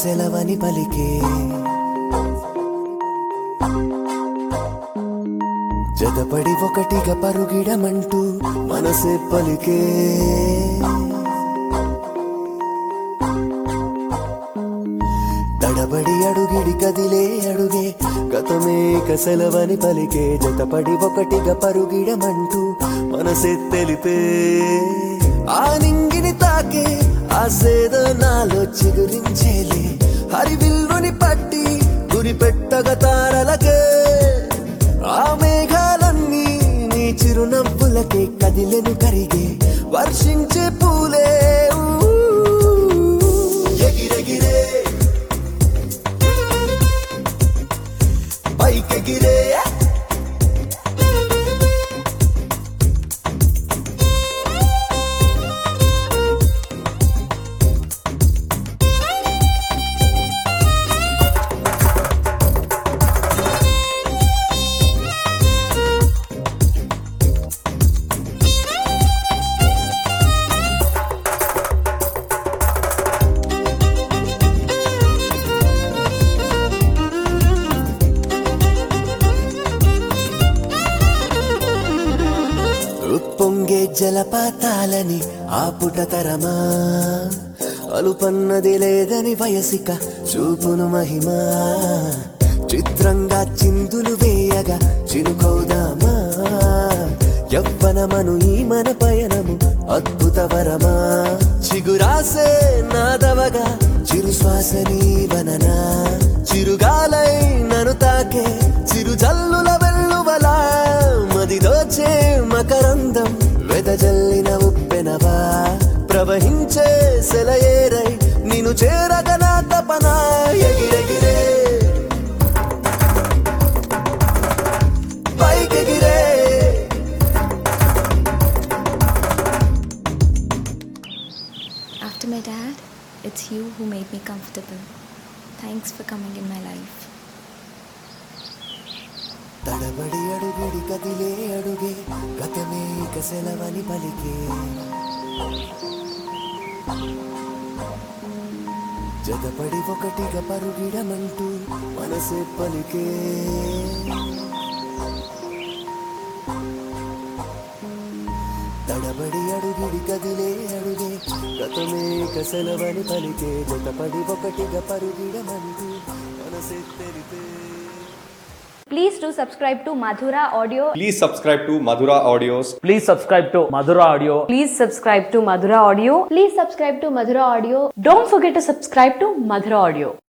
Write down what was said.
సెలవని పలికే జతపడి ఒకటిగా పరుగిడమంటూ మనసే పలికే తడబడి అడుగిడి కదిలే అడుగే గతమేక సెలవని పలికే జతపడి ఒకటిగా పరుగిడమంటూ మనసే తెలిపే ఆ నింగిని తాకే ఆ సేదో నాలో చిగురించేలే హరివిల్లుని పట్టి గురి పెట్టగ తారలకే ఆ మేఘాలన్నీ నీ చిరునవ్వులకే కదిలెను కరిగే వర్షించే పూలే ఊ, ఎగిరెగిరే పైకెగిరే ఉప్పొంగే జలపాతాలని ఆపుట తరమా అలుపన్నది లేదని వయసిక చూపును మహిమా చిత్రంగా చిందులు వేయగా చినుకౌదామా యవ్వనమను ఈ మన పయనము అద్భుత వరమా చిగురాసే నాదవగా చిరు శ్వాస నీవననా చిరుగాలై నను తాకే చిరు జల్లుల వెల్లువలా మది దోచే మకరందం వెదజల్లిన ఉప్పెనవా ప్రవహించే సెలయేరై నిన్ను చేరగ నా తపన ఎగిరెగిరే పైకెగిరే After my dad, it's you who made me comfortable. Thanks for coming in my life. తడబడి అడుగుడి కదిలే అడుగే గతమే ఇక సెలవని పలికే జతపడి ఒకటిగా పరుగిడమంటూ మనసే పలికే తడబడి అడుగుడి కదిలే అడుగే గతమే ఇక సెలవని పలికే జతపడి ఒకటిగా పరుగిడమంటూ మనసే తెలిపే Please do subscribe to Madhura Audio. Please subscribe to Madhura Audios. Please subscribe to Madhura Audio. Please subscribe to Madhura Audio. Please subscribe to Madhura Audio. Don't forget to subscribe to Madhura Audio.